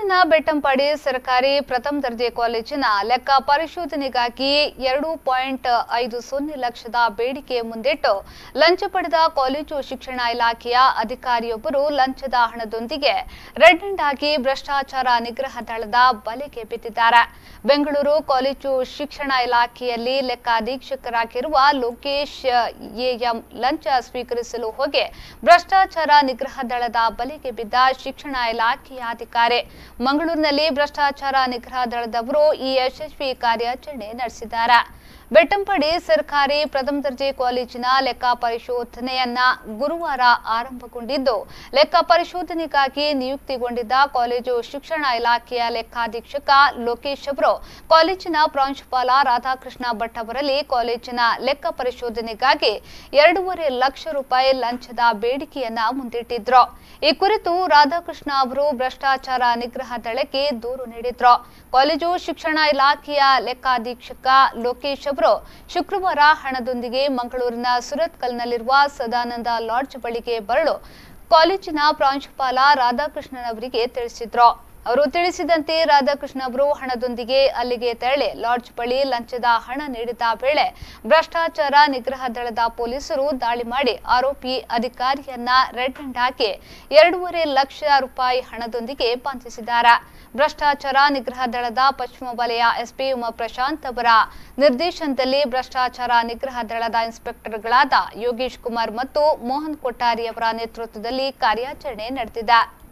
ಮಂಗಳೂರಿನ ಬೆಟ್ಟಂಪಾಡಿ ಸರ್ಕಾರಿ ಪ್ರಥಮ ದರ್ಜೆ ಕಾಲೇಜಿನ ಲೆಕ್ಕ ಪರಿಶೋಧನೆಗಾಗಿ ಎರಡು ಪಾಯಿಂಟ್ ಐದು ಸೊನ್ನೆ ಲಕ್ಷದ ಬೇಡಿಕೆ ಮುಂದಿಟ್ಟು ಲಂಚ ಪಡೆದ ಕಾಲೇಜು ಶಿಕ್ಷಣ ಇಲಾಖೆಯ ಅಧಿಕಾರಿಯೊಬ್ಬರು ಲಂಚದ ಹಣದೊಂದಿಗೆ ರೆಡ್ ಹ್ಯಾಂಡ್ ಆಗಿ ಭ್ರಷ್ಟಾಚಾರ ನಿಗ್ರಹ ದಳದ ಬಲೆಗೆ ಬಿದ್ದಿದ್ದಾರೆ ಬೆಂಗಳೂರು ಕಾಲೇಜು ಶಿಕ್ಷಣ ಇಲಾಖೆಯಲ್ಲಿ ಲೆಕ್ಕ ಅಧೀಕ್ಷಕರಾಗಿರುವ ಲೋಕೇಶ್ ಎಎಂ ಲಂಚ ಸ್ವೀಕರಿಸಲು ಹೋಗಿ ಭ್ರಷ್ಟಾಚಾರ ನಿಗ್ರಹ ದಳದ ಬಲೆಗೆ ಬಿದ್ದ ಶಿಕ್ಷಣ ಇಲಾಖೆಯ ಅಧಿಕಾರಿ ಮಂಗಳೂರಿನಲ್ಲಿ ಭ್ರಷ್ಟಾಚಾರ ನಿಗ್ರಹ ದಳದವರು ಈ ಯಶಸ್ವಿ ಕಾರ್ಯಾಚರಣೆ ನಡೆಸಿದ್ದಾರೆ ಬೆಟ್ಟಂಪಡಿ ಸರ್ಕಾರಿ ಪ್ರಥಮ ದರ್ಜೆ ಕಾಲೇಜಿನ ಲೆಕ್ಕ ಪರಿಶೋಧನೆಯನ್ನ ಗುರುವಾರ ಆರಂಭಗೊಂಡಿದ್ದು ಲೆಕ್ಕ ಪರಿಶೋಧನೆಗಾಗಿ ನಿಯುಕ್ತಿಗೊಂಡಿದ್ದ ಕಾಲೇಜು ಶಿಕ್ಷಣ ಇಲಾಖೆಯ ಲೆಕ್ಕಾಧೀಕ್ಷಕ ಲೋಕೇಶ್ ಅವರು ಕಾಲೇಜಿನ ಪ್ರಾಂಶುಪಾಲ ರಾಧಾಕೃಷ್ಣ ಭಟ್ ಅವರಲ್ಲಿ ಕಾಲೇಜಿನ ಲೆಕ್ಕ ಪರಿಶೋಧನೆಗಾಗಿ ಎರಡೂವರೆ ಲಕ್ಷ ರೂಪಾಯಿ ಲಂಚದ ಬೇಡಿಕೆಯನ್ನ ಮುಂದಿಟ್ಟಿದ್ರು ಈ ಕುರಿತು ರಾಧಾಕೃಷ್ಣ ಅವರು ಭ್ರಷ್ಟಾಚಾರ ನಿಗ್ರಹ ದಳಕ್ಕೆ ದೂರು ನೀಡಿದ್ರು ಕಾಲೇಜು ಶಿಕ್ಷಣ ಇಲಾಖೆಯ ಲೆಕ್ಕಾಧೀಕ್ಷಕ ಲೋಕೇಶ್ ಅವರು ಶುಕ್ರವಾರ ಹಣದೊಂದಿಗೆ ಮಂಗಳೂರಿನ ಸುರತ್ಕಲ್ನಲ್ಲಿರುವ ಸದಾನಂದ ಲಾಡ್ಜ್ ಬಳಿಗೆ ಬರಲು ಕಾಲೇಜಿನ ಪ್ರಾಂಶುಪಾಲ ರಾಧಾಕೃಷ್ಣನ್ ಅವರಿಗೆ ತಿಳಿಸಿದ್ರು ಅವರು ತಿಳಿಸಿದಂತೆ ರಾಧಾಕೃಷ್ಣ ಅವರು ಹಣದೊಂದಿಗೆ ಅಲ್ಲಿಗೆ ತೆರಳಿ ಲಾಡ್ಜ್ ಬಳಿ ಲಂಚದ ಹಣ ನೀಡಿದ ವೇಳೆ ಭ್ರಷ್ಟಾಚಾರ ನಿಗ್ರಹ ದಳದ ಪೊಲೀಸರು ದಾಳಿ ಮಾಡಿ ಆರೋಪಿ ಅಧಿಕಾರಿಯನ್ನ ರೆಡ್ ಹ್ಯಾಂಡ್ ಹಾಕಿ ಎರಡೂವರೆ ಲಕ್ಷ ರೂಪಾಯಿ ಹಣದೊಂದಿಗೆ ಬಂಧಿಸಿದ್ದಾರೆ ಭ್ರಷ್ಟಾಚಾರ ನಿಗ್ರಹ ದಳದ ಪಶ್ಚಿಮ ವಲಯ ಎಸ್ಪಿ ಉಮಾ ಪ್ರಶಾಂತ್ ಅವರ ನಿರ್ದೇಶನದಲ್ಲಿ ಭ್ರಷ್ಟಾಚಾರ ನಿಗ್ರಹ ದಳದ ಇನ್ಸ್ಪೆಕ್ಟರ್ಗಳಾದ ಯೋಗೇಶ್ ಕುಮಾರ್ ಮತ್ತು ಮೋಹನ್ ಕೊಟ್ಟಾರಿ ಅವರ ನೇತೃತ್ವದಲ್ಲಿ ಕಾರ್ಯಾಚರಣೆ ನಡೆದಿದೆ